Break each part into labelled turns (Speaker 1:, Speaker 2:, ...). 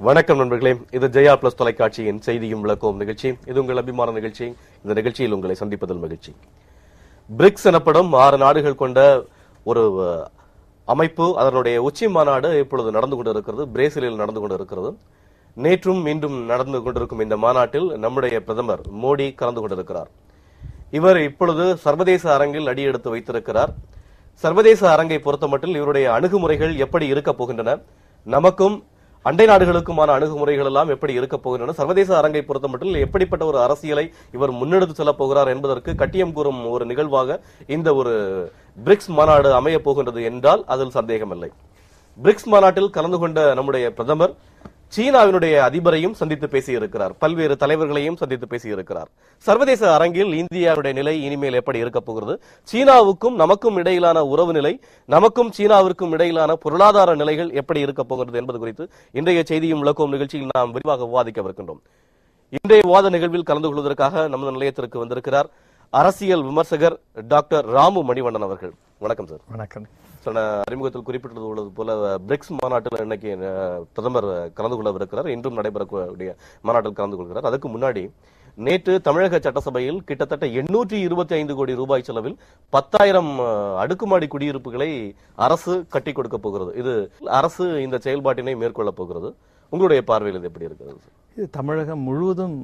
Speaker 1: வணக்கம் நண்பர்களே இது ஜெயா பிளஸ் தொலைக்காட்சியின் செய்தியும் விளக்கும் நிகழ்ச்சி இது உங்கள் அபிமான நிகழ்ச்சி இந்த நிகழ்ச்சியில் உங்களை சந்திப்பதில் மகிழ்ச்சி பிரிக்ஸ் எனப்படும் ஆறு நாடுகள் கொண்ட ஒரு அஹ், அமைப்பு அதனுடைய உச்சி மாநாடு இப்பொழுது நடந்து கொண்டிருக்கிறது பிரேசிலில் நடந்து கொண்டிருக்கிறது நேற்றும் மீண்டும் நடந்து கொண்டிருக்கும் இந்த மாநாட்டில் நம்முடைய பிரதமர் மோடி கலந்து கொண்டிருக்கிறார் இவர் இப்பொழுது சர்வதேச அரங்கில் அடியெடுத்து வைத்திருக்கிறார் சர்வதேச அரங்கை பொறுத்தமட்டில் இவருடைய அணுகுமுறைகள் எப்படி இருக்க போகின்றன நமக்கும் அண்டை நாடுகளுக்குமான அணுகுமுறைகள் எல்லாம் எப்படி இருக்க போகின்றன சர்வதேச அரங்கை பொறுத்தமட்டில் எப்படிப்பட்ட ஒரு அரசியலை இவர் முன்னெடுத்து செல்லப் போகிறார் என்பதற்கு கட்டியம் கூறும் ஒரு நிகழ்வாக இந்த ஒரு பிரிக்ஸ் மாநாடு அமைய போகின்றது என்றால் அதில் சந்தேகமில்லை பிரிக்ஸ் மாநாட்டில் கலந்து கொண்ட நம்முடைய பிரதமர் சீனாவினுடைய அதிபரையும் சந்தித்து பேசியிருக்கிறார் பல்வேறு தலைவர்களையும் சந்தித்து பேசியிருக்கிறார் சர்வதேச அரங்கில் இந்தியாவுடைய நிலை இனிமேல் எப்படி இருக்க போகிறது சீனாவுக்கும் நமக்கும் இடையிலான உறவு நிலை நமக்கும் சீனாவிற்கும் இடையிலான பொருளாதார நிலைகள் எப்படி இருக்க போகிறது என்பது குறித்து இன்றைய செய்தியும் விளக்கும் நிகழ்ச்சியில் நாம் விரிவாக விவாதிக்கவிருக்கின்றோம் இன்றைய விவாத நிகழ்வில் கலந்து கொள்வதற்காக நமது நிலையத்திற்கு வந்திருக்கிறார் அரசியல் விமர்சகர் டாக்டர் ராமு மணிவண்ணன் அவர்கள் வணக்கம் சார்
Speaker 2: வணக்கம்
Speaker 1: சொன்ன அறிமுகத்தில் குறிப்பிட்டது உள்ளது போல பிரிக்ஸ் மாநாட்டில் இன்னைக்கு அஹ், பிரதமர் கலந்து கொள்ளவிருக்கிறார் இன்றும் நடைபெறக்கூடிய மாநாட்டில் கலந்து கொள்கிறார் அதுக்கு முன்னாடி நேற்று தமிழக சட்டசபையில் கிட்டத்தட்ட எண்ணூற்றி இருபத்தி ஐந்து கோடி ரூபாய் செலவில் பத்தாயிரம் அஹ், அடுக்குமாடி குடியிருப்புகளை அரசு கட்டி கொடுக்க போகிறது இது அரசு இந்த செயல்பாட்டினை மேற்கொள்ள போகிறது உங்களுடைய பார்வையில் இது எப்படி இருக்கிறது சார்?
Speaker 2: இது தமிழகம் முழுவதும்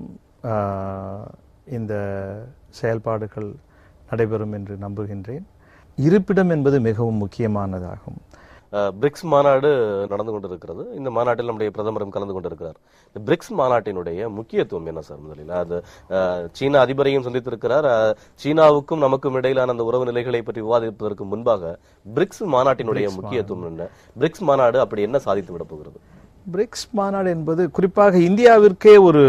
Speaker 2: ஆஹ், இந்த செயல்பாடுகள் நடைபெறும் என்று நம்புகின்றேன் இருப்பிடம் என்பது மிகவும் முக்கியமானதாகும்
Speaker 1: அஹ், பிரிக்ஸ் மாநாடு நடந்து கொண்டிருக்கிறது இந்த மாநாட்டில் நம்முடைய பிரதமரும் கலந்து கொண்டிருக்கிறார் இந்த பிரிக்ஸ் மாநாட்டினுடைய முக்கியத்துவம் என்ன சார் முதலில் அது அஹ், சீன அதிபரையும் சந்தித்திருக்கிறார் அஹ், சீனாவுக்கும் நமக்கும் இடையிலான அந்த உறவு நிலைகளை பற்றி விவாதிப்பதற்கு முன்பாக பிரிக்ஸ் மாநாட்டினுடைய முக்கியத்துவம் என்ன பிரிக்ஸ் மாநாடு அப்படி என்ன சாதித்து விட போகிறது
Speaker 2: பிரிக்ஸ் மாநாடு என்பது குறிப்பாக இந்தியாவிற்கே ஒரு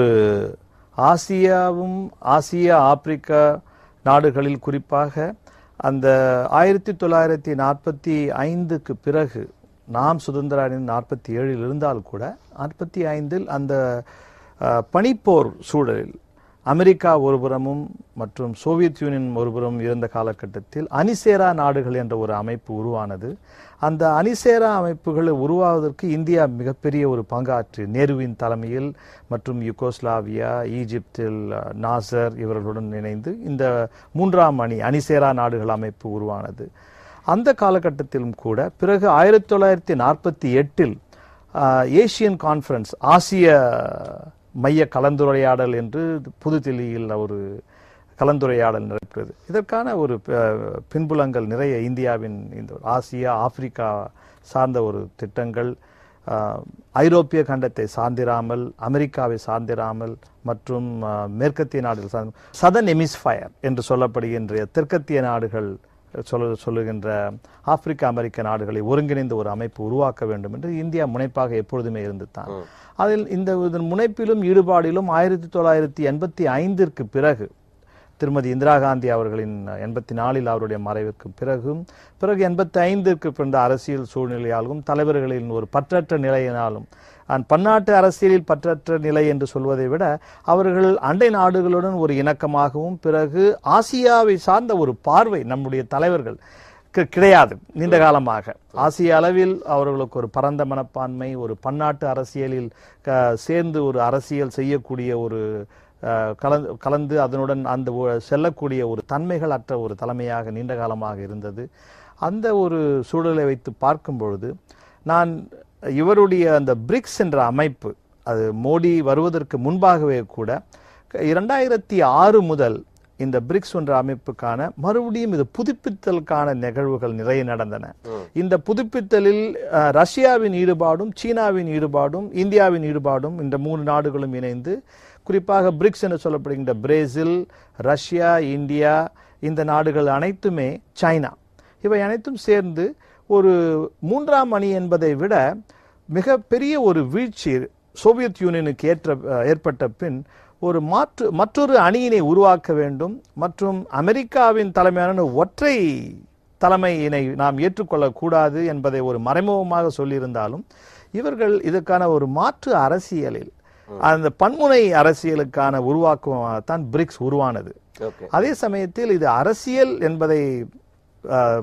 Speaker 2: ஆசியாவும் ஆசியா ஆப்பிரிக்கா நாடுகளில் குறிப்பாக அந்த ஆயிரத்தி தொள்ளாயிரத்தி நாற்பத்தி ஐந்துக்கு பிறகு நாம் சுதந்திர நாற்பத்தி ஏழில் இருந்தால் கூட நாற்பத்தி ஐந்தில் அந்த அஹ், பனிப்போர் சூழலில் அமெரிக்கா ஒருபுறமும் மற்றும் சோவியத் யூனியன் ஒருபுறம் இருந்த காலகட்டத்தில் அணிசேரா நாடுகள் என்ற ஒரு அமைப்பு உருவானது அந்த அணிசேரா அமைப்புகள் உருவாவதற்கு இந்தியா மிகப்பெரிய ஒரு பங்காற்று நேருவின் தலைமையில் மற்றும் யுகோஸ்லாவியா ஈஜிப்தில் அஹ், நாசர் இவர்களுடன் இணைந்து இந்த மூன்றாம் அணி அணிசேரா நாடுகள் அமைப்பு உருவானது அந்த காலகட்டத்திலும் கூட பிறகு ஆயிரத்தி தொள்ளாயிரத்தி நாற்பத்தி எட்டில் ஏசியன் கான்ஃபரன்ஸ் ஆசிய மைய கலந்துரையாடல் என்று புதுதில்லியில் ஒரு கலந்துரையாடல் நடைபெற்றது இதற்கான ஒரு அஹ், பின்புலங்கள் நிறைய இந்தியாவின் இந்த ஒரு ஆசியா ஆப்பிரிக்கா சார்ந்த ஒரு திட்டங்கள் அஹ், ஐரோப்பிய கண்டத்தை சார்ந்திராமல் அமெரிக்காவை சார்ந்திராமல் மற்றும் அஹ், மேற்கத்திய நாடுகள் சார்ந்த சதன் எமிஸ்ஃபயர் என்று சொல்லப்படுகின்ற தெற்கத்திய நாடுகள் சொல்ல சொல்லுகின்ற ஆப்பிரிக்க அமெரிக்க நாடுகளை ஒருங்கிணைந்த ஒரு அமைப்பு உருவாக்க வேண்டும் என்று இந்தியா முனைப்பாக எப்பொழுதுமே இருந்துதான் அதில் இந்த இதன் முனைப்பிலும் ஈடுபாடிலும் ஆயிரத்தி தொள்ளாயிரத்தி எண்பத்தி ஐந்திற்கு பிறகு திருமதி இந்திரா காந்தி அவர்களின் எண்பத்தி நாலில் அவருடைய மறைவுக்கு பிறகும் பிறகு எண்பத்தி ஐந்திற்கு பிறந்த அரசியல் சூழ்நிலையாலும் தலைவர்களின் ஒரு பற்றற்ற நிலையினாலும் அண்ட் பன்னாட்டு அரசியலில் பற்றற்ற நிலை என்று சொல்வதை விட அவர்கள் அண்டை நாடுகளுடன் ஒரு இணக்கமாகவும் பிறகு ஆசியாவை சார்ந்த ஒரு பார்வை நம்முடைய தலைவர்கள் கி- கிடையாது நீண்ட காலமாக ஆசிய அளவில் அவர்களுக்கு ஒரு பரந்த மனப்பான்மை ஒரு பன்னாட்டு அரசியலில் க- சேர்ந்து ஒரு அரசியல் செய்யக்கூடிய ஒரு அஹ், கலந்து கலந்து அதனுடன் அந்த ஒ- செல்லக்கூடிய ஒரு தன்மைகள் அற்ற ஒரு தலைமையாக நீண்ட காலமாக இருந்தது அந்த ஒரு சூழலை வைத்து பார்க்கும் பொழுது நான் இவருடைய அந்த பிரிக்ஸ் என்ற அமைப்பு அது மோடி வருவதற்கு முன்பாகவே கூட இரண்டாயிரத்தி ஆறு முதல் இந்த பிரிக்ஸ் என்ற அமைப்புக்கான மறுபடியும் இது புதுப்பித்தலுக்கான நிகழ்வுகள் நிறைய நடந்தன இந்த புதுப்பித்தலில் அஹ், ரஷ்யாவின் ஈடுபாடும் சீனாவின் ஈடுபாடும் இந்தியாவின் ஈடுபாடும் இந்த மூணு நாடுகளும் இணைந்து குறிப்பாக பிரிக்ஸ் என்று சொல்லப்படுகின்ற பிரேசில் ரஷ்யா இந்தியா இந்த நாடுகள் அனைத்துமே சைனா இவை அனைத்தும் சேர்ந்து ஒரு மூன்றாம் அணி என்பதை விட மிக பெரிய ஒரு வீழ்ச்சி சோவியத் யூனியனுக்கு ஏற்ற அஹ், ஏற்பட்ட பின் ஒரு மாற்று மற்றொரு அணியினை உருவாக்க வேண்டும் மற்றும் அமெரிக்காவின் தலைமையான ஒற்றை தலைமையினை நாம் ஏற்றுக்கொள்ளக்கூடாது என்பதை ஒரு மறைமுகமாக சொல்லியிருந்தாலும் இவர்கள் இதற்கான ஒரு மாற்று அரசியலில் அந்த பன்முனை அரசியலுக்கான உருவாக்கமாகத்தான் பிரிக்ஸ் உருவானது
Speaker 1: ஓகே
Speaker 2: அதே சமயத்தில் இது அரசியல் என்பதை அஹ்,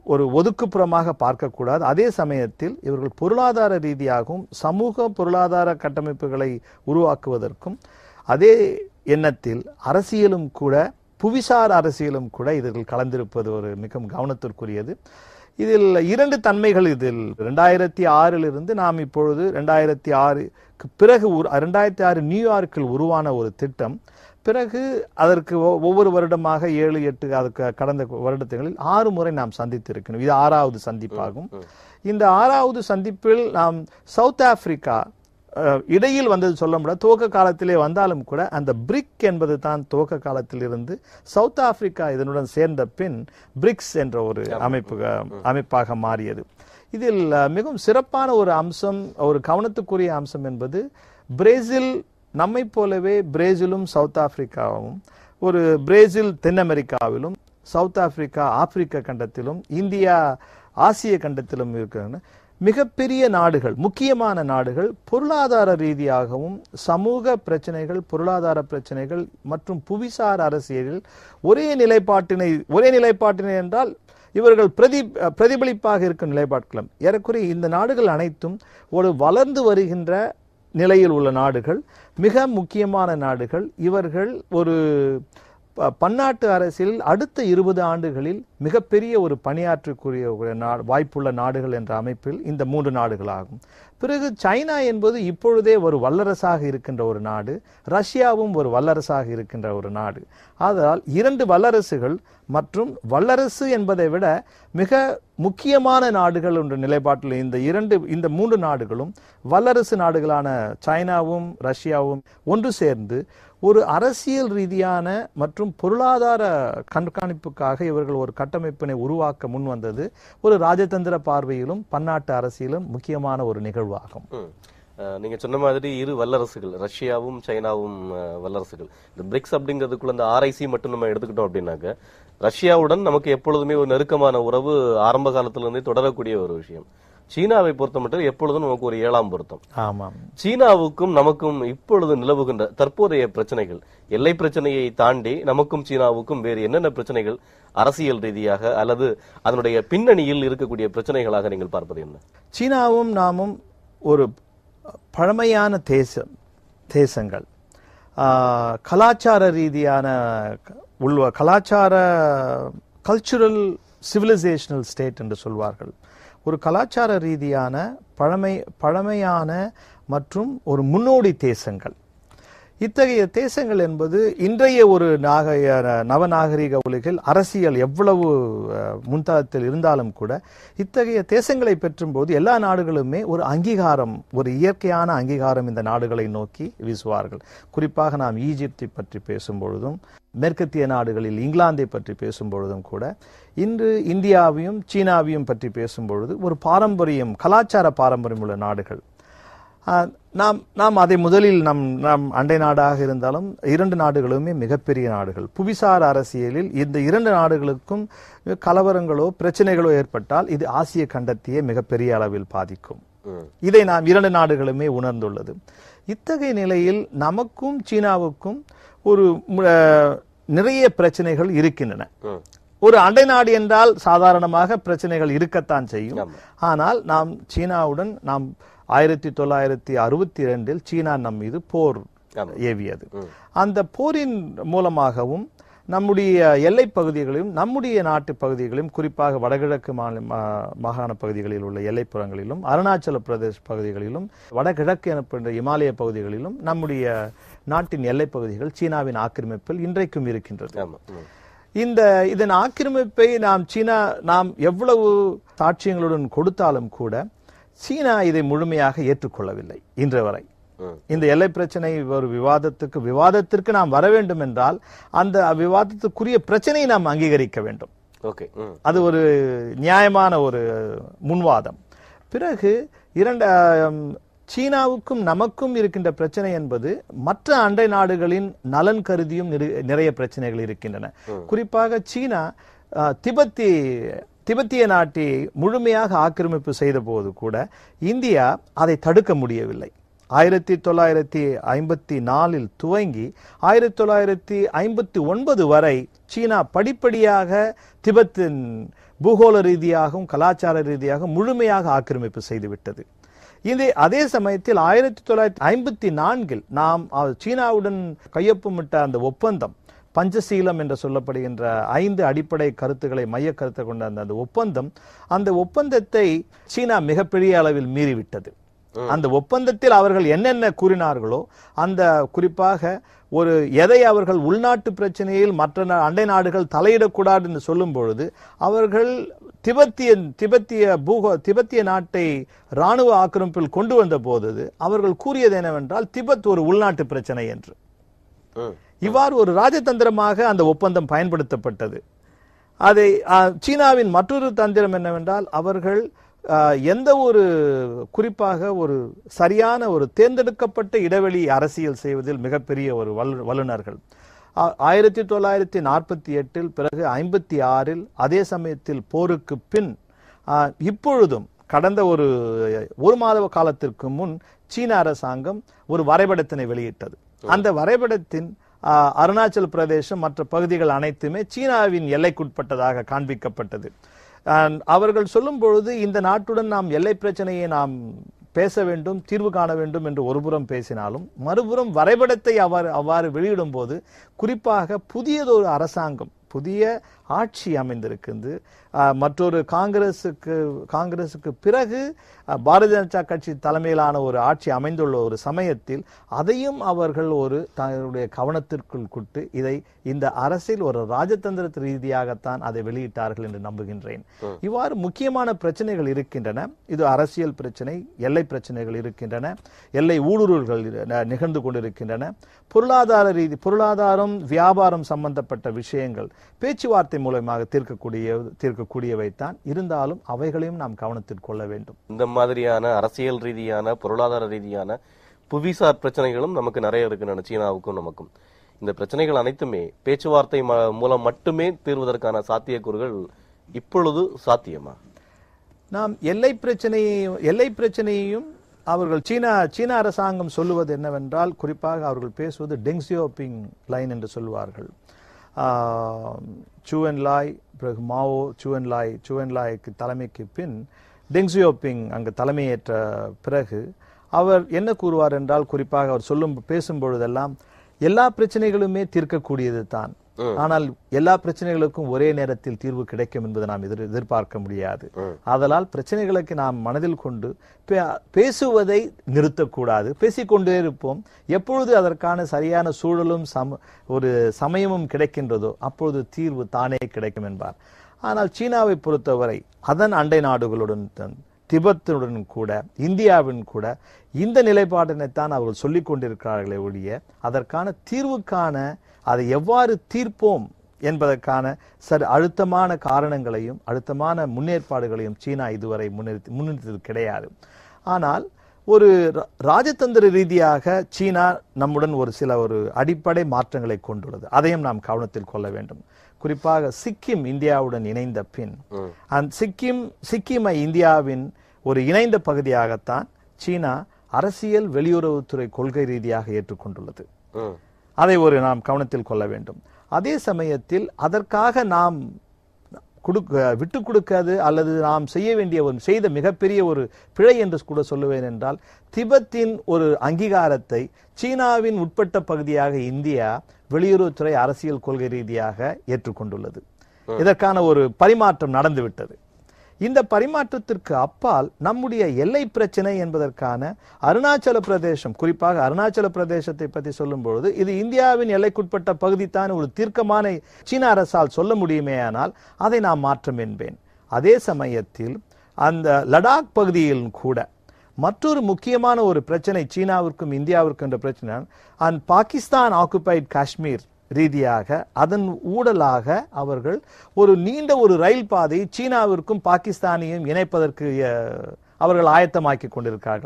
Speaker 2: ஒரு ஒதுக்குப்புறமாக பார்க்கக்கூடாது அதே சமயத்தில் இவர்கள் பொருளாதார ரீதியாகவும் சமூக பொருளாதார கட்டமைப்புகளை உருவாக்குவதற்கும் அதே எண்ணத்தில் அரசியலும் கூட புவிசார் அரசியலும் கூட இதில் கலந்திருப்பது ஒரு மிகவும் கவனத்திற்குரியது இதில் இரண்டு தன்மைகள் இதில் ரெண்டாயிரத்தி ஆறிலிருந்து நாம் இப்பொழுது ரெண்டாயிரத்தி ஆறுக்கு பிறகு ரெண்டாயிரத்தி ஆறு நியூயார்க்கில் உருவான ஒரு திட்டம் பிறகு அதற்கு ஒ- ஒவ்வொரு வருடமாக ஏழு எட்டு அதுக்கு கடந்த வருடங்களில் ஆறு முறை நாம் சந்தித்திருக்கிறோம் இது ஆறாவது சந்திப்பாகும் இந்த ஆறாவது சந்திப்பில் நாம் சவுத் ஆப்பிரிக்கா அஹ், இடையில் வந்தது சொல்ல முடியாது துவக்க காலத்திலே வந்தாலும் கூட அந்த பிரிக் என்பது தான் துவக்க காலத்தில் இருந்து சவுத் ஆப்பிரிக்கா இதனுடன் சேர்ந்த பின் பிரிக்ஸ் என்ற ஒரு அமைப்பு அமைப்பாக மாறியது இதில் அஹ், மிகவும் சிறப்பான ஒரு அம்சம் ஒரு கவனத்துக்குரிய அம்சம் என்பது பிரேசில் நம்மைப் போலவே பிரேசிலும் சவுத் ஆப்பிரிக்காவும் ஒரு பிரேசில் தென் அமெரிக்காவிலும் சவுத் ஆப்பிரிக்கா ஆப்பிரிக்க கண்டத்திலும் இந்தியா ஆசிய கண்டத்திலும் இருக்கிற மிகப்பெரிய நாடுகள் முக்கியமான நாடுகள் பொருளாதார ரீதியாகவும் சமூக பிரச்சனைகள் பொருளாதார பிரச்சனைகள் மற்றும் புவிசார் அரசியலில் ஒரே நிலைப்பாட்டினை ஒரே நிலைப்பாட்டினை என்றால் இவர்கள் பிரதி பிரதிபலிப்பாக இருக்கும் நிலைப்பாட்களும் ஏறக்குறைய இந்த நாடுகள் அனைத்தும் ஒரு வளர்ந்து வருகின்ற நிலையில் உள்ள நாடுகள் மிக முக்கியமான நாடுகள் இவர்கள் ஒரு ப- பன்னாட்டு அரசியலில் அடுத்த இருபது ஆண்டுகளில் மிகப்பெரிய ஒரு பணியாற்றக்கூடிய ஒரு நா- வாய்ப்புள்ள நாடுகள் என்ற அமைப்பில் இந்த மூன்று நாடுகளாகும் பிறகு சைனா என்பது இப்பொழுதே ஒரு வல்லரசாக இருக்கின்ற ஒரு நாடு ரஷ்யாவும் ஒரு வல்லரசாக இருக்கின்ற ஒரு நாடு ஆதலால் இரண்டு வல்லரசுகள் மற்றும் வல்லரசு என்பதை விட மிக முக்கியமான நாடுகள் என்ற நிலைப்பாட்டில் இந்த இரண்டு இந்த மூன்று நாடுகளும் வல்லரசு நாடுகளான சைனாவும் ரஷ்யாவும் ஒன்று சேர்ந்து ஒரு அரசியல் ரீதியான மற்றும் பொருளாதார கண்காணிப்புக்காக இவர்கள் ஒரு கட்டமைப்பினை உருவாக்க முன் வந்தது ஒரு ராஜதந்திர பார்வையிலும் பன்னாட்டு அரசியலும் முக்கியமான ஒரு நிகழ்வாகும்
Speaker 1: ம். அஹ், நீங்க சொன்ன மாதிரி இரு வல்லரசுகள் ரஷ்யாவும் சைனாவும் அஹ், வல்லரசுகள் இந்த பிரிக்ஸ் அப்படிங்கிறதுக்குள்ள இந்த ஆர்ஐசி மட்டும் நம்ம எடுத்துக்கிட்டோம் அப்படின்னாக்க ரஷ்யாவுடன் நமக்கு எப்பொழுதுமே ஒரு நெருக்கமான உறவு ஆரம்ப காலத்துல இருந்தே தொடரக்கூடிய ஒரு விஷயம் சீனாவை பொறுத்த மட்டும் எப்பொழுதும் நமக்கு ஒரு ஏழாம் பொருத்தம்
Speaker 2: ஆமாம்
Speaker 1: சீனாவுக்கும் நமக்கும் இப்பொழுது நிலவுகின்ற தற்போதைய பிரச்சனைகள் எல்லை பிரச்சனையை தாண்டி நமக்கும் சீனாவுக்கும் வேறு என்னென்ன பிரச்சனைகள் அரசியல் ரீதியாக அல்லது அதனுடைய பின்னணியில் இருக்கக்கூடிய பிரச்சனைகளாக நீங்கள் பார்ப்பது என்ன
Speaker 2: சீனாவும் நாமும் ஒரு பழமையான தேசம் தேசங்கள் ஆஹ், கலாச்சார ரீதியான க- உள்வ கலாச்சார கல்ச்சுரல் சிவிலைசேஷனல் ஸ்டேட் என்று சொல்வார்கள் ஒரு கலாச்சார ரீதியான பழமை பழமையான மற்றும் ஒரு முன்னோடி தேசங்கள் இத்தகைய தேசங்கள் என்பது இன்றைய ஒரு நாகய நவநாகரிக உலகில் அரசியல் எவ்வளவு அஹ், முன்தளத்தில் இருந்தாலும் கூட இத்தகைய தேசங்களை பெற்றும்போது எல்லா நாடுகளுமே ஒரு அங்கீகாரம் ஒரு இயற்கையான அங்கீகாரம் இந்த நாடுகளை நோக்கி வீசுவார்கள் குறிப்பாக நாம் ஈஜிப்தை பற்றி பேசும் பொழுதும் மேற்கத்திய நாடுகளில் இங்கிலாந்தை பற்றி பேசும் பொழுதும் கூட இன்று இந்தியாவையும் சீனாவையும் பற்றி பேசும் பொழுது ஒரு பாரம்பரியம் கலாச்சார பாரம்பரியம் உள்ள நாடுகள் ஆஹ், நாம் நாம் அதை முதலில் நம் நம் அண்டை நாடாக இருந்தாலும் இரண்டு நாடுகளுமே மிகப்பெரிய நாடுகள் புவிசார் அரசியலில் இந்த இரண்டு நாடுகளுக்கும் கலவரங்களோ பிரச்சனைகளோ ஏற்பட்டால் இது ஆசிய கண்டத்தையே மிகப்பெரிய அளவில் பாதிக்கும்
Speaker 1: ம்.
Speaker 2: இதை நாம் இரண்டு நாடுகளுமே உணர்ந்துள்ளது இத்தகைய நிலையில் நமக்கும் சீனாவுக்கும் ஒரு மு- அஹ், நிறைய பிரச்சனைகள் இருக்கின்றன
Speaker 1: ம்.
Speaker 2: ஒரு அண்டை நாடு என்றால் சாதாரணமாக பிரச்சனைகள் இருக்கத்தான் செய்யும்
Speaker 1: ஆமா.
Speaker 2: ஆனால் நாம் சீனாவுடன் நாம் ஆயிரத்தி தொள்ளாயிரத்தி அறுபத்தி இரண்டில் சீனா நம் மீது போர்
Speaker 1: ஆமா.
Speaker 2: ஏவியது
Speaker 1: ம்.
Speaker 2: அந்த போரின் மூலமாகவும் நம்முடைய எல்லை பகுதிகளிலும் நம்முடைய நாட்டு பகுதிகளிலும் குறிப்பாக வடகிழக்கு மாநில மா- மாகாண பகுதிகளில் உள்ள எல்லைப்புறங்களிலும் அருணாச்சல பிரதேஷ் பகுதிகளிலும் வடகிழக்கு எனப்படுகின்ற இமாலய பகுதிகளிலும் நம்முடைய நாட்டின் எல்லைப் பகுதிகள் சீனாவின் ஆக்கிரமிப்பில் இன்றைக்கும் இருக்கின்றது
Speaker 1: ஆமா ம்.
Speaker 2: இந்த இதன் ஆக்கிரமிப்பை நாம் சீனா நாம் எவ்வளவு சாட்சியங்களுடன் கொடுத்தாலும் கூட சீனா இதை முழுமையாக ஏற்றுக்கொள்ளவில்லை இன்று வரை
Speaker 1: ம்.
Speaker 2: இந்த எல்லை பிரச்சனை ஒரு விவாதத்துக்கு விவாதத்திற்கு நாம் வர வேண்டும் என்றால் அந்த விவாதத்துக்குரிய பிரச்சனையை நாம் அங்கீகரிக்க வேண்டும்
Speaker 1: ஓகே ம்.
Speaker 2: அது ஒரு நியாயமான ஒரு முன்வாதம் பிறகு இரண்டு ஆம், சீனாவுக்கும் நமக்கும் இருக்கின்ற பிரச்சனை என்பது மற்ற அண்டை நாடுகளின் நலன் கருதியும் நிறு- நிறைய பிரச்சனைகள் இருக்கின்றன குறிப்பாக சீனா ஆ, திபெத்தி திபெத்திய நாட்டை முழுமையாக ஆக்கிரமிப்பு செய்த போது கூட இந்தியா அதை தடுக்க முடியவில்லை ஆயிரத்தி தொள்ளாயிரத்தி ஐம்பத்தி நாலில் துவங்கி ஆயிரத்தி தொள்ளாயிரத்தி ஐம்பத்தி ஒன்பது வரை சீனா படிப்படியாக திபெத்தின் பூகோள ரீதியாகவும் கலாச்சார ரீதியாகவும் முழுமையாக ஆக்கிரமிப்பு செய்துவிட்டது இது அதே சமயத்தில் ஆயிரத்தி தொள்ளாயிரத்தி ஐம்பத்தி நான்கில் நாம் அஹ், சீனாவுடன் கையொப்பமிட்ட அந்த ஒப்பந்தம் பஞ்சசீலம் என்று சொல்லப்படுகின்ற ஐந்து அடிப்படை கருத்துக்களை மைய கருத்தை கொண்ட அந்த அந்த ஒப்பந்தம் அந்த ஒப்பந்தத்தை சீனா மிகப்பெரிய அளவில் மீறிவிட்டது அந்த ஒப்பந்தத்தில் அவர்கள் என்னென்ன கூறினார்களோ அந்த குறிப்பாக ஒரு எதை அவர்கள் உள்நாட்டு பிரச்சனையில் மற்ற நா- அண்டை நாடுகள் தலையிடக்கூடாது என்று சொல்லும் பொழுது அவர்கள் திபெத்திய திபெத்திய பூகோ திபெத்திய நாட்டை ராணுவ ஆக்கிரமிப்பில் கொண்டு வந்த போது அவர்கள் கூறியது என்னவென்றால் திபெத் ஒரு உள்நாட்டு பிரச்சனை என்று
Speaker 1: ம்.
Speaker 2: இவ்வாறு ஒரு ராஜதந்திரமாக அந்த ஒப்பந்தம் பயன்படுத்தப்பட்டது அதை ஆ, சீனாவின் மற்றொரு தந்திரம் என்னவென்றால் அவர்கள் ஆ, எந்த ஒரு குறிப்பாக ஒரு சரியான ஒரு தேர்ந்தெடுக்கப்பட்ட இடைவெளி அரசியல் செய்வதில் மிகப்பெரிய ஒரு வல்லு- வல்லுநர்கள் ஆ- ஆயிரத்தி தொள்ளாயிரத்தி நாற்பத்தி எட்டில் பிறகு ஐம்பத்தி ஆறில் அதே சமயத்தில் போருக்கு பின் ஆ, இப்பொழுதும் கடந்த ஒரு ஒரு மாத காலத்திற்கு முன் சீன அரசாங்கம் ஒரு வரைபடத்தினை வெளியிட்டது அந்த வரைபடத்தின் ஆ, அருணாச்சல் பிரதேசம் மற்ற பகுதிகள் அனைத்துமே சீனாவின் எல்லைக்குட்பட்டதாக காண்பிக்கப்பட்டது ஆன் அவர்கள் சொல்லும் பொழுது இந்த நாட்டுடன் நாம் எல்லை பிரச்சனையை நாம் பேச வேண்டும் தீர்வு காண வேண்டும் என்று ஒருபுறம் பேசினாலும் மறுபுறம் வரைபடத்தை அவ்வாறு அவ்வாறு வெளியிடும் போது குறிப்பாக புதியதொரு அரசாங்கம் புதிய ஆட்சி அமைந்திருக்கிறது ஆஹ், மற்றொரு காங்கிரசுக்கு காங்கிரசுக்கு பிறகு ஆஹ், பாரதிய ஜனதா கட்சி தலைமையிலான ஒரு ஆட்சி அமைந்துள்ள ஒரு சமயத்தில் அதையும் அவர்கள் ஒரு தங்களுடைய கவனத்திற்குள் கொண்டு இதை இந்த அரசில் ஒரு ராஜதந்திர ரீதியாகத்தான் அதை வெளியிட்டார்கள் என்று நம்புகின்றேன் இவ்வாறு முக்கியமான பிரச்சனைகள் இருக்கின்றன இது அரசியல் பிரச்சனை எல்லை பிரச்சனைகள் இருக்கின்றன எல்லை ஊடுருவல்கள் இரு- ந- நிகழ்ந்து கொண்டிருக்கின்றன பொருளாதார ரீதி பொருளாதாரம் வியாபாரம் சம்பந்தப்பட்ட விஷயங்கள் பேச்சுவார்த்தை மூலமாக தீர்க்கக்கூடிய தீர்க்கக்கூடியவை தான் இருந்தாலும் அவைகளையும் நாம் கவனத்தில் கொள்ள வேண்டும்
Speaker 1: இந்த மாதிரியான அரசியல் ரீதியான பொருளாதார ரீதியான புவிசார் பிரச்சனைகளும் நமக்கு நிறைய இருக்கின்றன சீனாவுக்கும் நமக்கும் இந்த பிரச்சனைகள் அனைத்துமே பேச்சுவார்த்தை ம- மூலம் மட்டுமே தீர்வதற்கான சாத்தியக்கூறுகள் இப்பொழுது சாத்தியமா
Speaker 2: நாம் எல்லை பிரச்சனையையும் எல்லை பிரச்சனையையும் அவர்கள் சீனா சீன அரசாங்கம் சொல்லுவது என்னவென்றால் குறிப்பாக அவர்கள் பேசுவது டெங் சியோபிங் லைன் என்று சொல்வார்கள் சூவன் லாய் பிறகு மாவோ சூவன் லாய் சூவன் லாய்க்கு தலைமைக்கு பின் டெங் சியோபிங் அங்கு தலைமையேற்ற பிறகு அவர் என்ன கூறுவார் என்றால் குறிப்பாக அவர் சொல்லும் பேசும் பொழுதெல்லாம் எல்லா பிரச்சனைகளுமே தீர்க்கக்கூடியது தான் ஆனால் எல்லா பிரச்சனைகளுக்கும் ஒரே நேரத்தில் தீர்வு கிடைக்கும் என்பதை நாம் எதிர் எதிர்பார்க்க முடியாது ஆதலால் பிரச்சனைகளுக்கு நாம் மனதில் கொண்டு பே- பேசுவதை நிறுத்தக்கூடாது பேசிக்கொண்டே இருப்போம் எப்பொழுது அதற்கான சரியான சூழலும் சம ஒரு சமயமும் கிடைக்கின்றதோ அப்பொழுது தீர்வு தானே கிடைக்கும் என்பார் ஆனால் சீனாவை பொறுத்தவரை அதன் அண்டை நாடுகளுடன் தன் திபெத்துடன் கூட இந்தியாவின் கூட இந்த நிலைப்பாட்டினைத்தான் அவர்கள் சொல்லிக் கொண்டிருக்கிறார்களே ஒழிய அதற்கான தீர்வுக்கான அதை எவ்வாறு தீர்ப்போம் என்பதற்கான சரி அழுத்தமான காரணங்களையும் அழுத்தமான முன்னேற்பாடுகளையும் சீனா இதுவரை முன்னிறுத்தி முன்னிறுத்தது கிடையாது ஆனால் ஒரு ரா- ராஜதந்திர ரீதியாக சீனா நம்முடன் ஒரு சில ஒரு அடிப்படை மாற்றங்களை கொண்டுள்ளது அதையும் நாம் கவனத்தில் கொள்ள வேண்டும் குறிப்பாக சிக்கிம் இந்தியாவுடன் இணைந்த பின் அந்த சிக்கிம் சிக்கிமை இந்தியாவின் ஒரு இணைந்த பகுதியாகத்தான் சீனா அரசியல் வெளியுறவுத்துறை கொள்கை ரீதியாக ஏற்றுக்கொண்டுள்ளது
Speaker 1: ம்.
Speaker 2: அதை ஒரு நாம் கவனத்தில் கொள்ள வேண்டும் அதே சமயத்தில் அதற்காக நாம் கொடுக்க விட்டு கொடுக்காது அல்லது நாம் செய்ய வேண்டிய ஒரு செய்த மிகப்பெரிய ஒரு பிழை என்று கூட சொல்லுவேன் என்றால் திபெத்தின் ஒரு அங்கீகாரத்தை சீனாவின் உட்பட்ட பகுதியாக இந்தியா வெளியுறவுத்துறை அரசியல் கொள்கை ரீதியாக ஏற்றுக்கொண்டுள்ளது இதற்கான ஒரு பரிமாற்றம் நடந்துவிட்டது இந்த பரிமாற்றத்திற்கு அப்பால் நம்முடைய எல்லை பிரச்சனை என்பதற்கான அருணாச்சல பிரதேசம் குறிப்பாக அருணாச்சல பிரதேசத்தை பற்றி சொல்லும்பொழுது இது இந்தியாவின் எல்லைக்குட்பட்ட பகுதி தான் ஒரு தீர்க்கமான சீன அரசால் சொல்ல முடியுமேயானால் அதை நாம் மாற்றம் என்பேன் அதே சமயத்தில் அந்த லடாக் பகுதியில் கூட மற்றொரு முக்கியமான ஒரு பிரச்சனை சீனாவிற்கும் இந்தியாவிற்கும் என்ற பிரச்சனை அண்ட் பாகிஸ்தான் ஆக்குபைட் காஷ்மீர் ரீதியாக அதன் ஊடலாக அவர்கள் ஒரு நீண்ட ஒரு ரயில் பாதை சீனாவிற்கும் பாகிஸ்தானையும் இணைப்பதற்கு அஹ், அவர்கள் ஆயத்தமாக்கி கொண்டிருக்கிறார்கள்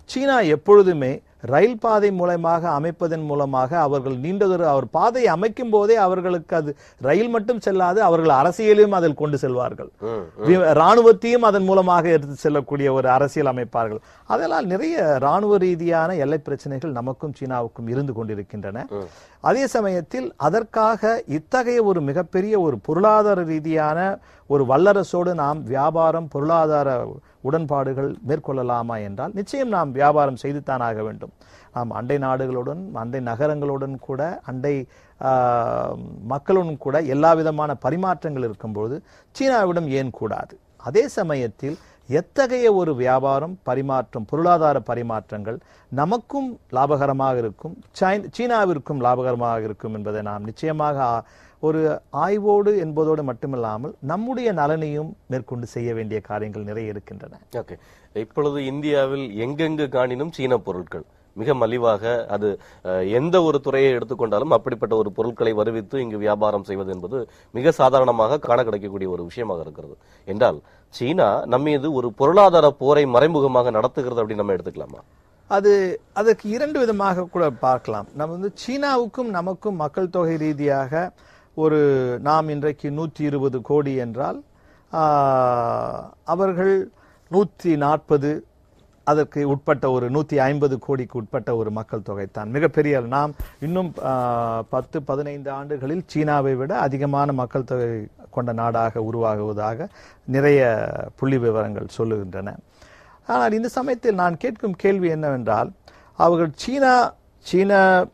Speaker 2: சீனா எப்பொழுதுமே ரயில் பாதை மூலமாக அமைப்பதன் மூலமாக அவர்கள் நீண்டதொரு அவர் பாதையை அமைக்கும் போதே அவர்களுக்கு அது ரயில் மட்டும் செல்லாது அவர்கள் அரசியலையும் அதில் கொண்டு செல்வார்கள்
Speaker 1: ம்,
Speaker 2: வி- ராணுவத்தையும் அதன் மூலமாக எடுத்து செல்லக்கூடிய ஒரு அரசியல் அமைப்பார்கள் அதனால் நிறைய ராணுவ ரீதியான எல்லை பிரச்சனைகள் நமக்கும் சீனாவுக்கும் இருந்து கொண்டிருக்கின்றன
Speaker 1: ம்.
Speaker 2: அதே சமயத்தில் அதற்காக இத்தகைய ஒரு மிகப்பெரிய ஒரு பொருளாதார ரீதியான ஒரு வல்லரசோடு நாம் வியாபாரம் பொருளாதார உடன்பாடுகள் மேற்கொள்ளலாமா என்றால் நிச்சயம் நாம் வியாபாரம் செய்துதான் ஆக வேண்டும் நாம் அண்டை நாடுகளுடன் அண்டை நகரங்களுடன் கூட அண்டை ஆஹ், மக்களுடன் கூட எல்லா விதமான பரிமாற்றங்கள் இருக்கும்போது சீனாவிடம் ஏன் கூடாது அதே சமயத்தில் எத்தகைய ஒரு வியாபாரம் பரிமாற்றம் பொருளாதார பரிமாற்றங்கள் நமக்கும் லாபகரமாக இருக்கும் சைன- சீனாவிற்கும் லாபகரமாக இருக்கும் என்பதை நாம் நிச்சயமாக ஆ- ஒரு ஆய்வோடு என்பதோடு மட்டுமில்லாமல் நம்முடைய நலனையும் மேற்கொண்டு செய்ய வேண்டிய காரியங்கள் நிறைய இருக்கின்றன
Speaker 1: ஓகே இப்பொழுது இந்தியாவில் எங்கெங்கு காணினும் சீன பொருட்கள் மிக மலிவாக அது அஹ், எந்த ஒரு துறையை எடுத்துக்கொண்டாலும் அப்படிப்பட்ட ஒரு பொருட்களை வருவித்து இங்கு வியாபாரம் செய்வது என்பது மிக சாதாரணமாக காண கிடைக்கக்கூடிய ஒரு விஷயமாக இருக்கிறது என்றால் சீனா நம்மீது ஒரு பொருளாதார போரை மறைமுகமாக நடத்துகிறது அப்படின்னு நம்ம எடுத்துக்கலாமா
Speaker 2: அது அதற்கு இரண்டு விதமாக கூட பார்க்கலாம் நம்ம வந்து சீனாவுக்கும் நமக்கும் மக்கள் தொகை ரீதியாக ஒரு நாம் இன்றைக்கு நூற்றி இருபது கோடி என்றால் ஆஹ், அவர்கள் நூற்றி நாற்பது அதற்கு உட்பட்ட ஒரு நூற்றி ஐம்பது கோடிக்கு உட்பட்ட ஒரு மக்கள் தொகை தான் மிகப்பெரிய நாம் இன்னும் ஆஹ், பத்து பதினைந்து ஆண்டுகளில் சீனாவை விட அதிகமான மக்கள் தொகை கொண்ட நாடாக உருவாகுவதாக நிறைய புள்ளி விவரங்கள் சொல்லுகின்றன ஆனால் இந்த சமயத்தில் நான் கேட்கும் கேள்வி என்னவென்றால் அவர்கள் சீனா சீன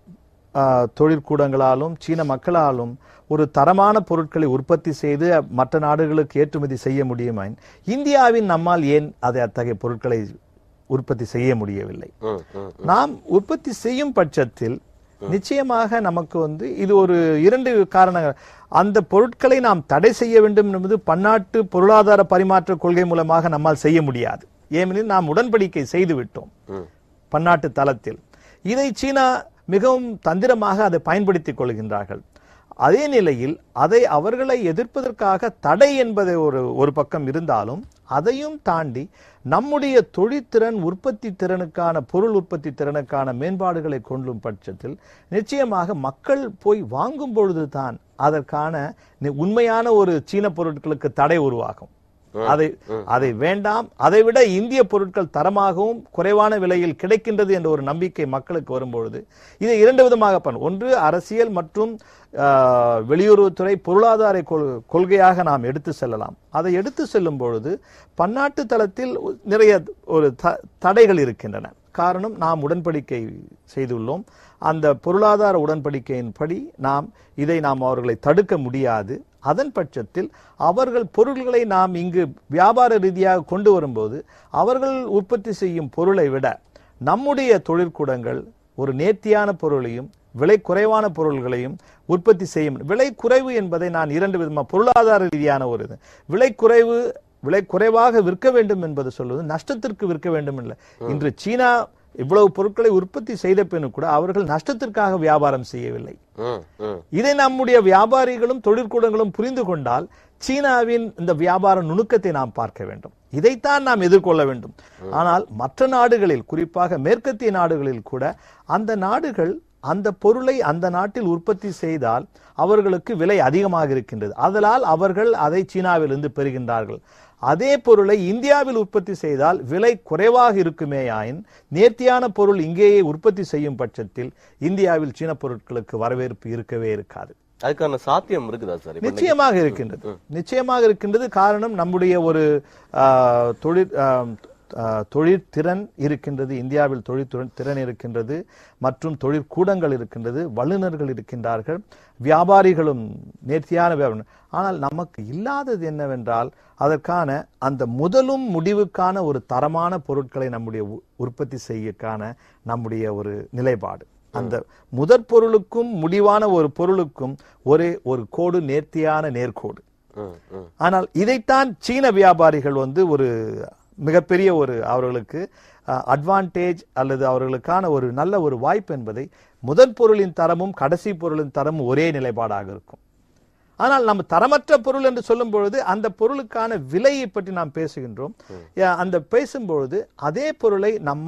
Speaker 2: ஆ, தொழிற்கூடங்களாலும் சீன மக்களாலும் ஒரு தரமான பொருட்களை உற்பத்தி செய்து மற்ற நாடுகளுக்கு ஏற்றுமதி செய்ய முடியுமா இந்தியாவின் நம்மால் ஏன் அதை அத்தகைய பொருட்களை உற்பத்தி செய்ய முடியவில்லை
Speaker 1: ம், ம்,
Speaker 2: நாம் உற்பத்தி செய்யும் பட்சத்தில் நிச்சயமாக நமக்கு வந்து இது ஒரு இரண்டு காரணங்கள் அந்த பொருட்களை நாம் தடை செய்ய வேண்டும் என்பது பன்னாட்டு பொருளாதார பரிமாற்ற கொள்கை மூலமாக நம்மால் செய்ய முடியாது ஏனெனில் நாம் உடன்படிக்கை செய்து விட்டோம்
Speaker 1: ம்.
Speaker 2: பன்னாட்டு தளத்தில் இதை சீனா மிகவும் தந்திரமாக அதை பயன்படுத்திக் கொள்கின்றார்கள் அதே நிலையில் அதை அவர்களை எதிர்ப்பதற்காக தடை என்பது ஒரு ஒரு பக்கம் இருந்தாலும் அதையும் தாண்டி நம்முடைய தொழிற்திறன் உற்பத்தி திறனுக்கான பொருள் உற்பத்தி திறனுக்கான மேம்பாடுகளை கொள்ளும் பட்சத்தில் நிச்சயமாக மக்கள் போய் வாங்கும் பொழுதுதான் அதற்கான நி- உண்மையான ஒரு சீன பொருட்களுக்கு தடை உருவாகும் அதை அதை வேண்டாம் அதை விட இந்திய பொருட்கள் தரமாகவும் குறைவான விலையில் கிடைக்கின்றது என்ற ஒரு நம்பிக்கை மக்களுக்கு வரும்பொழுது இதை இரண்டு விதமாக பண்ண ஒன்று அரசியல் மற்றும் ஆஹ், வெளியுறவுத்துறை பொருளாதார கொள்- கொள்கையாக நாம் எடுத்து செல்லலாம் அதை எடுத்து செல்லும் பொழுது பன்னாட்டு தளத்தில் நிறைய ஒரு த- தடைகள் இருக்கின்றன காரணம் நாம் உடன்படிக்கை செய்துள்ளோம் அந்த பொருளாதார உடன்படிக்கையின்படி நாம் இதை நாம் அவர்களை தடுக்க முடியாது அதன் பட்சத்தில் அவர்கள் பொருள்களை நாம் இங்கு வியாபார ரீதியாக கொண்டு வரும்போது அவர்கள் உற்பத்தி செய்யும் பொருளை விட நம்முடைய தொழிற்கூடங்கள் ஒரு நேர்த்தியான பொருளையும் விலை குறைவான பொருள்களையும் உற்பத்தி செய்யும் விலை குறைவு என்பதை நான் இரண்டு விதமாக பொருளாதார ரீதியான ஒரு இது விலை குறைவு விலை குறைவாக விற்க வேண்டும் என்பது சொல்வது நஷ்டத்திற்கு விற்க வேண்டும் இல்லை இன்று சீனா இவ்வளவு பொருட்களை உற்பத்தி செய்த பின்னும் கூட அவர்கள் நஷ்டத்திற்காக வியாபாரம் செய்யவில்லை
Speaker 1: ம், ம்.
Speaker 2: இதை நம்முடைய வியாபாரிகளும் தொழிற்கூடங்களும் புரிந்து கொண்டால் சீனாவின் இந்த வியாபார நுணுக்கத்தை நாம் பார்க்க வேண்டும் இதைத்தான் நாம் எதிர்கொள்ள வேண்டும் ஆனால் மற்ற நாடுகளில் குறிப்பாக மேற்கத்திய நாடுகளில் கூட அந்த நாடுகள் அந்த பொருளை அந்த நாட்டில் உற்பத்தி செய்தால் அவர்களுக்கு விலை அதிகமாக இருக்கின்றது அதனால் அவர்கள் அதை சீனாவிலிருந்து பெறுகின்றார்கள் அதே பொருளை இந்தியாவில் உற்பத்தி செய்தால் விலை குறைவாக இருக்குமேயாயின் நேர்த்தியான பொருள் இங்கேயே உற்பத்தி செய்யும் பட்சத்தில் இந்தியாவில் சீன பொருட்களுக்கு வரவேற்பு இருக்கவே இருக்காது
Speaker 1: அதுக்கான சாத்தியம் இருக்குதா சார் இப்ப
Speaker 2: நிச்சயமாக இருக்கின்றது நிச்சயமாக இருக்கின்றது காரணம் நம்முடைய ஒரு ஆ, தொழிற் ஆம், ஆ, தொழிற்திறன் இருக்கின்றது இந்தியாவில் தொழிற்திறன் திறன் இருக்கின்றது மற்றும் தொழிற்கூடங்கள் இருக்கின்றது வல்லுநர்கள் இருக்கின்றார்கள் வியாபாரிகளும் நேர்த்தியான வியாபாரம் ஆனால் நமக்கு இல்லாதது என்னவென்றால் அதற்கான அந்த முதலும் முடிவுக்கான ஒரு தரமான பொருட்களை நம்முடைய உ- உற்பத்தி செய்யக்கான நம்முடைய ஒரு நிலைப்பாடு அந்த முதற் பொருளுக்கும் முடிவான ஒரு பொருளுக்கும் ஒரே ஒரு கோடு நேர்த்தியான நேர்கோடு
Speaker 1: ம், ம்.
Speaker 2: ஆனால் இதைத்தான் சீன வியாபாரிகள் வந்து ஒரு மிகப்பெரிய ஒரு அவர்களுக்கு அட்வான்டேஜ் அல்லது அவர்களுக்கான ஒரு நல்ல ஒரு வாய்ப்பு என்பதை முதல் பொருளின் தரமும் கடைசி பொருளின் தரமும் ஒரே நிலைப்பாடாக இருக்கும் ஆனால் நம்ம தரமற்ற பொருள் என்று சொல்லும் பொழுது அந்த பொருளுக்கான விலையை பற்றி நாம் பேசுகின்றோம் யா, அந்த பேசும்பொழுது அதே பொருளை நம்மால்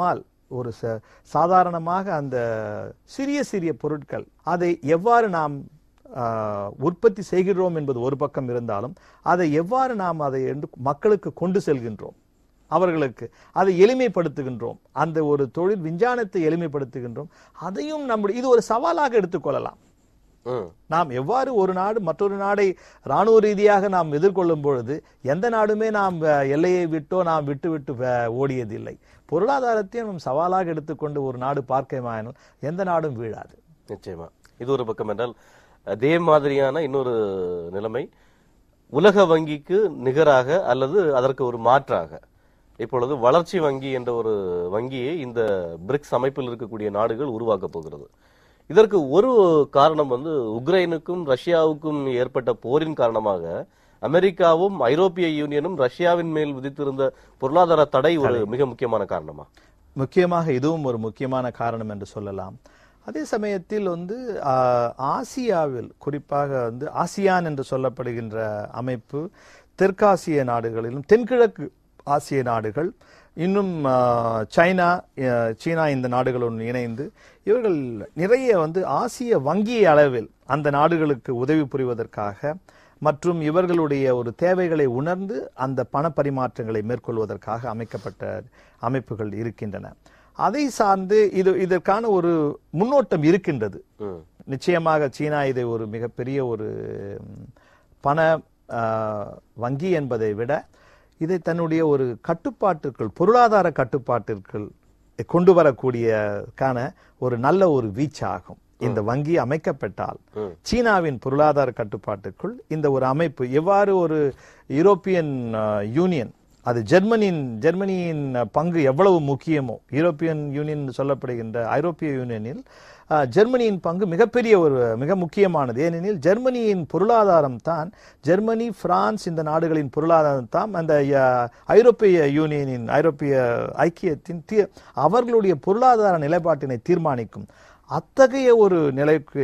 Speaker 2: ஒரு ச- சாதாரணமாக அந்த சிறிய சிறிய பொருட்கள் அதை எவ்வாறு நாம் ஆஹ், உற்பத்தி செய்கிறோம் என்பது ஒரு பக்கம் இருந்தாலும் அதை எவ்வாறு நாம் அதை என்று மக்களுக்கு கொண்டு செல்கின்றோம் அவர்களுக்கு அதை எளிமைப்படுத்துகின்றோம் அந்த ஒரு தொழில் விஞ்ஞானத்தை எளிமைப்படுத்துகின்றோம் அதையும் நம்முடைய இது ஒரு சவாலாக எடுத்துக்கொள்ளலாம்
Speaker 1: ம்
Speaker 2: நாம் எவ்வாறு ஒரு நாடு மற்றொரு நாடை ராணுவ ரீதியாக நாம் எதிர்கொள்ளும் பொழுது எந்த நாடுமே நாம் அஹ், எல்லையை விட்டோ நாம் விட்டு விட்டு அஹ், ஓடியதில்லை பொருளாதாரத்தையும் நாம் சவாலாக எடுத்துக்கொண்டு ஒரு நாடு பார்க்கமானால் எந்த நாடும் வீழாது
Speaker 1: நிச்சயமா இது ஒரு பக்கம் என்றால் அதே மாதிரியான இன்னொரு நிலைமை உலக வங்கிக்கு நிகராக அல்லது அதற்கு ஒரு மாற்றாக இப்பொழுது வளர்ச்சி வங்கி என்ற ஒரு வங்கியை இந்த பிரிக்ஸ் அமைப்பில் இருக்கக்கூடிய நாடுகள் உருவாக்கப் போகிறது இதற்கு ஒரு காரணம் வந்து உக்ரைனுக்கும் ரஷ்யாவுக்கும் ஏற்பட்ட போரின் காரணமாக அமெரிக்காவும் ஐரோப்பிய யூனியனும் ரஷ்யாவின் மேல் விதித்திருந்த பொருளாதார தடை ஒரு மிக முக்கியமான காரணமா
Speaker 2: முக்கியமாக இதுவும் ஒரு முக்கியமான காரணம் என்று சொல்லலாம் அதே சமயத்தில் வந்து ஆஹ், ஆசியாவில் குறிப்பாக வந்து ஆசியான் என்று சொல்லப்படுகின்ற அமைப்பு தெற்காசிய நாடுகளிலும் தென்கிழக்கு ஆசிய நாடுகள் இன்னும் ஆஹ், சைனா ஆஹ், சீனா இந்த நாடுகளுடன் இணைந்து இவர்கள் நிறைய வந்து ஆசிய வங்கி அளவில் அந்த நாடுகளுக்கு உதவி புரிவதற்காக மற்றும் இவர்களுடைய ஒரு தேவைகளை உணர்ந்து அந்த பண பரிமாற்றங்களை மேற்கொள்வதற்காக அமைக்கப்பட்ட அமைப்புகள் இருக்கின்றன அதை சார்ந்து இது இதற்கான ஒரு முன்னோட்டம் இருக்கின்றது
Speaker 1: ம்
Speaker 2: நிச்சயமாக சீனா இதை ஒரு மிகப்பெரிய ஒரு ம், பண ஆ, வங்கி என்பதை விட இதை தன்னுடைய ஒரு கட்டுப்பாட்டிற்குள் பொருளாதார கட்டுப்பாட்டிற்குள் கொண்டு வரக்கூடியக்கான ஒரு நல்ல ஒரு வீச்சாகும் இந்த வங்கி அமைக்கப்பட்டால்
Speaker 1: ம்.
Speaker 2: சீனாவின் பொருளாதார கட்டுப்பாட்டுக்குள் இந்த ஒரு அமைப்பு எவ்வாறு ஒரு யூரோப்பியன் ஆ, யூனியன் அது ஜெர்மனியின் ஜெர்மனியின் பங்கு எவ்வளவு முக்கியமோ யூரோப்பியன் யூனியன் என்று சொல்லப்படுகின்ற ஐரோப்பிய யூனியனில் ஆ, ஜெர்மனியின் பங்கு மிகப்பெரிய ஒரு மிக முக்கியமானது ஏனெனில் ஜெர்மனியின் பொருளாதாரம் தான் ஜெர்மனி பிரான்ஸ் இந்த நாடுகளின் பொருளாதாரம் தான் அந்த ஆ, ஐரோப்பிய யூனியனின் ஐரோப்பிய ஐக்கியத்தின் தீ- அவர்களுடைய பொருளாதார நிலைப்பாட்டினை தீர்மானிக்கும் அத்தகைய ஒரு நிலைக்கு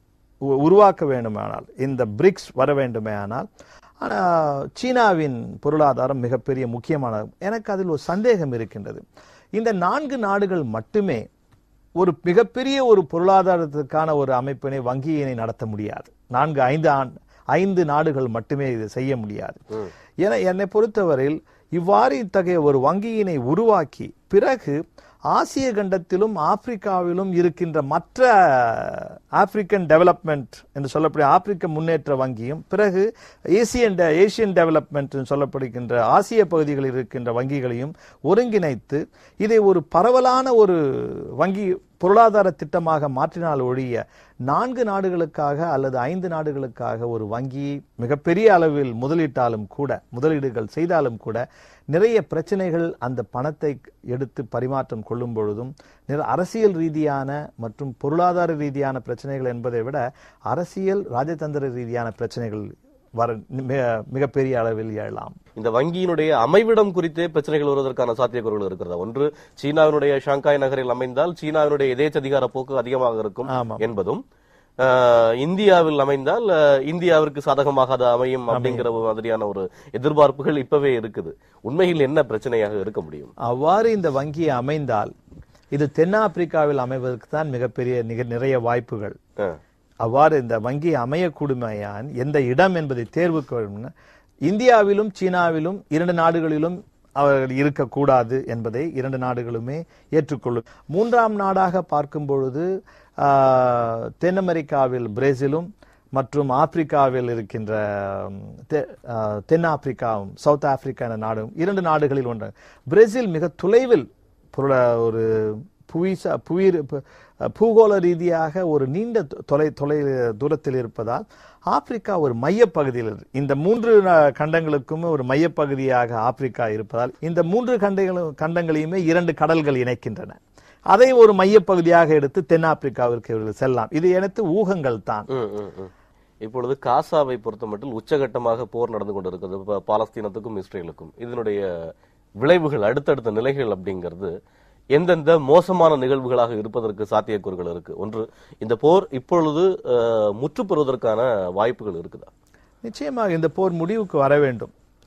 Speaker 2: உ- உருவாக்க வேண்டுமானால் இந்த பிரிக்ஸ் வர வேண்டுமேயானால் ஆனா சீனாவின் பொருளாதாரம் மிகப்பெரிய முக்கியமானது எனக்கு அதில் ஒரு சந்தேகம் இருக்கின்றது இந்த நான்கு நாடுகள் மட்டுமே ஒரு மிகப்பெரிய ஒரு பொருளாதாரத்திற்கான ஒரு அமைப்பினை வங்கியினை நடத்த முடியாது நான்கு ஐந்து ஆண் ஐந்து நாடுகள் மட்டுமே இது செய்ய முடியாது என என்னை பொறுத்தவரையில் இவ்வாறு இத்தகைய ஒரு வங்கியினை உருவாக்கி பிறகு ஆசிய கண்டத்திலும் ஆப்பிரிக்காவிலும் இருக்கின்ற மற்ற ஆப்பிரிக்கன் டெவலப்மெண்ட் என்று சொல்லக்கூடிய ஆப்பிரிக்க முன்னேற்ற வங்கியும் பிறகு ஏசியன் டெ- ஏசியன் டெவலப்மெண்ட் என்று சொல்லப்படுகின்ற ஆசிய பகுதிகளில் இருக்கின்ற வங்கிகளையும் ஒருங்கிணைத்து இதை ஒரு பரவலான ஒரு வங்கி பொருளாதார திட்டமாக மாற்றினால் ஒழிய நான்கு நாடுகளுக்காக அல்லது ஐந்து நாடுகளுக்காக ஒரு வங்கி மிகப்பெரிய அளவில் முதலீட்டாலும் கூட முதலீடுகள் செய்தாலும் கூட நிறைய பிரச்சனைகள் அந்த பணத்தை எடுத்து பரிமாற்றம் கொள்ளும் பொழுதும் நிற- அரசியல் ரீதியான மற்றும் பொருளாதார ரீதியான பிரச்சனைகள் என்பதை விட அரசியல் ராஜதந்திர ரீதியான பிரச்சனைகள் வர மிக- மிகப்பெரிய அளவில் எழலாம்
Speaker 1: இந்த வங்கியினுடைய அமைவிடம் குறித்தே பிரச்சனைகள் வருவதற்கான சாத்தியக்கூறுகள் இருக்கிறதா ஒன்று சீனாவினுடைய ஷாங்காய் நகரில் அமைந்தால் சீனாவினுடைய எதேச்சதிகார போக்கு அதிகமாக இருக்கும்
Speaker 2: ஆமாம்.
Speaker 1: என்பதும் ஆஹ், இந்தியாவில் அமைந்தால் ஆஹ், இந்தியாவிற்கு சாதகமாக அது அமையும் அப்படிங்கிற ஒரு மாதிரியான ஒரு எதிர்பார்ப்புகள் இப்பவே இருக்குது உண்மையில் என்ன பிரச்சனையாக இருக்க முடியும்
Speaker 2: அவ்வாறு இந்த வங்கி அமைந்தால் இது தென்னாப்பிரிக்காவில் அமைவதற்கு தான் மிகப்பெரிய நிக- நிறைய வாய்ப்புகள்
Speaker 1: ஆஹ்,
Speaker 2: அவ்வாறு இந்த வங்கி அமையக்கூடுமையான் எந்த இடம் என்பதை தேர்வுக்கு வரும்னா, இந்தியாவிலும் சீனாவிலும் இரண்டு நாடுகளிலும் அவர்கள் இருக்கக்கூடாது என்பதை இரண்டு நாடுகளுமே ஏற்றுக்கொள்ளும் மூன்றாம் நாடாக பார்க்கும் பொழுது ஆஹ், தென் அமெரிக்காவில் பிரேசிலும் மற்றும் ஆப்பிரிக்காவில் இருக்கின்ற ம், தெ- ஆஹ், தென் ஆப்பிரிக்காவும் சவுத் ஆப்பிரிக்கா என நாடும் இரண்டு நாடுகளில் ஒன்று பிரேசில் மிக தொலைவில் பொருள ஒரு புவிசா புவி பு- பூகோள ரீதியாக ஒரு நீண்ட தொ- தொலை தொலை தூரத்தில் இருப்பதால் ஆப்பிரிக்கா ஒரு மையப்பகுதியில் இருக்கு. இந்த மூன்று ந- கண்டங்களுக்குமே ஒரு மையப்பகுதியாக ஆப்பிரிக்கா இருப்பதால் இந்த மூன்று கண்டங்களும் கண்டங்களையுமே இரண்டு கடல்கள் இணைக்கின்றன அதை ஒரு மையப்பகுதியாக எடுத்து தென்னாப்பிரிக்காவிற்கு இவர்கள் செல்லலாம் இது எனக்கு ஊகங்கள் தான்
Speaker 1: ம், ம், ம். இப்பொழுது காசாவை பொறுத்தமட்டில் உச்சகட்டமாக போர் நடந்து கொண்டிருக்கிறது ப- பாலஸ்தீனத்துக்கும் இஸ்ரேலுக்கும் இதனுடைய விளைவுகள் அடுத்தடுத்த நிலைகள் அப்படிங்கிறது எந்தெந்த மோசமான நிகழ்வுகளாக இருப்பதற்கு சாத்தியக்கூறுகள் இருக்கு ஒன்று இந்த போர் இப்பொழுது அஹ், முற்று பெறுவதற்கான வாய்ப்புகள் இருக்குதா
Speaker 2: நிச்சயமாக இந்த போர் முடிவுக்கு வர வேண்டும்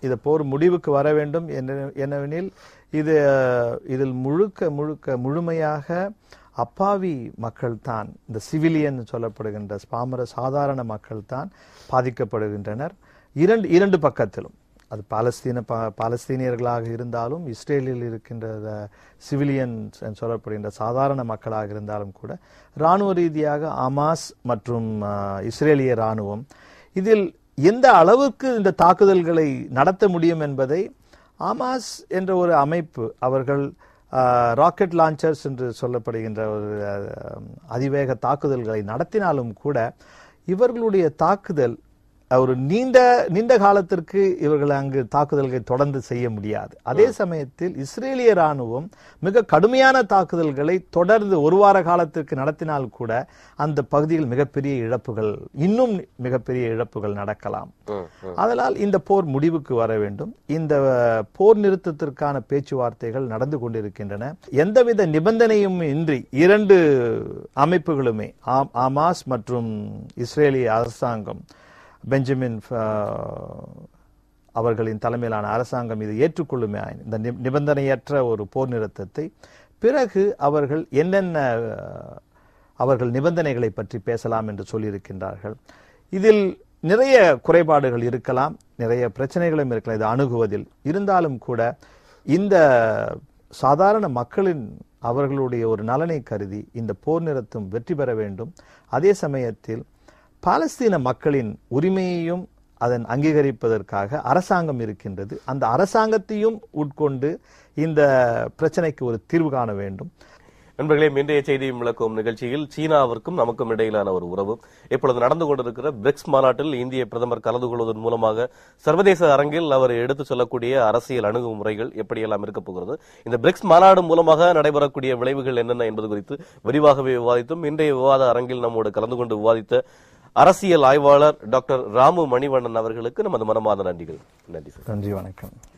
Speaker 2: இது போர் முடிவுக்கு வர வேண்டும் என்ன- என்னவெனில் இது இதில் முழுக்க முழுக்க முழுமையாக அப்பாவி மக்கள் தான் இந்த சிவிலியன் சொல்லப்படுகின்ற பாமர சாதாரண மக்கள் தான் பாதிக்கப்படுகின்றனர் இரண்டு இரண்டு பக்கத்திலும் அது பாலஸ்தீன பா- பாலஸ்தீனியர்களாக இருந்தாலும் இஸ்ரேலில் இருக்கின்ற சிவிலியன்ஸ் சொல்லப்படுகின்ற சாதாரண மக்களாக இருந்தாலும் கூட இராணுவ ரீதியாக அமாஸ் மற்றும் ஆ, இஸ்ரேலிய இராணுவம் இதில் எந்த அளவுக்கு இந்த தாக்குதல்களை நடத்த முடியும் என்பதை ஆமாஸ் என்ற ஒரு அமைப்பு அவர்கள் ராக்கெட் லான்ச்சர்ஸ் என்று சொல்லப்படுகின்ற ஒரு அஹ், அதிவேக தாக்குதல்களை நடத்தினாலும் கூட இவர்களுடைய தாக்குதல் ஒரு நீண்ட நீண்ட காலத்திற்கு இவர்கள் அங்கு தாக்குதல்களை தொடர்ந்து செய்ய முடியாது அதே சமயத்தில் இஸ்ரேலிய ராணுவம் மிக கடுமையான தாக்குதல்களை தொடர்ந்து ஒரு வார காலத்திற்கு நடத்தினால் கூட அந்த பகுதியில் மிகப்பெரிய இழப்புகள் இன்னும் மிகப்பெரிய இழப்புகள் நடக்கலாம்
Speaker 1: ம், ம்.
Speaker 2: அதனால் இந்த போர் முடிவுக்கு வர வேண்டும் இந்த போர் நிறுத்தத்திற்கான பேச்சுவார்த்தைகள் நடந்து கொண்டிருக்கின்றன எந்தவித நிபந்தனையும் இன்றி இரண்டு அமைப்புகளுமே ஆம்- ஆமாஸ் மற்றும் இஸ்ரேலிய அரசாங்கம் பெஞ்சமின் அஹ், அவர்களின் தலைமையிலான அரசாங்கம் இதை ஏற்றுக்கொள்ளுமே இந்த நி- நிபந்தனையற்ற ஒரு போர் நிறுத்தத்தை பிறகு அவர்கள் என்னென்ன அஹ், அவர்கள் நிபந்தனைகளை பற்றி பேசலாம் என்று சொல்லியிருக்கின்றார்கள் இதில் நிறைய குறைபாடுகள் இருக்கலாம் நிறைய பிரச்சனைகளும் இருக்கலாம் இது அணுகுவதில் இருந்தாலும் கூட இந்த சாதாரண மக்களின் அவர்களுடைய ஒரு நலனை கருதி இந்த போர் நிறுத்தம் வெற்றி பெற வேண்டும் அதே சமயத்தில் பாலஸ்தீன மக்களின் உரிமையையும் அதன் அங்கீகரிப்பதற்காக அரசாங்கம் இருக்கின்றது அந்த அரசாங்கத்தையும் உட்கொண்டு இந்த பிரச்சனைக்கு ஒரு தீர்வு காண வேண்டும்
Speaker 1: நண்பர்களே இன்றைய செய்தியும் விளக்கும் நிகழ்ச்சியில் சீனாவிற்கும் நமக்கும் இடையிலான ஒரு உறவு இப்பொழுது நடந்து கொண்டிருக்கிற பிரிக்ஸ் மாநாட்டில் இந்திய பிரதமர் கலந்து கொள்வதன் மூலமாக சர்வதேச அரங்கில் அவர் எடுத்து சொல்லக்கூடிய அரசியல் அணுகுமுறைகள் எப்படியெல்லாம் இருக்கப் போகிறது இந்த பிரிக்ஸ் மாநாடு மூலமாக நடைபெறக்கூடிய விளைவுகள் என்னென்ன என்பது குறித்து விரிவாகவே விவாதித்தும் இன்றைய விவாத அரங்கில் நம்மோடு கலந்து கொண்டு விவாதித்த அரசியல் ஆய்வாளர் டாக்டர் ராமு மணிவண்ணன் அவர்களுக்கு நமது மனமார்ந்த நன்றிகள் நன்றி சார்
Speaker 2: நன்றி வணக்கம்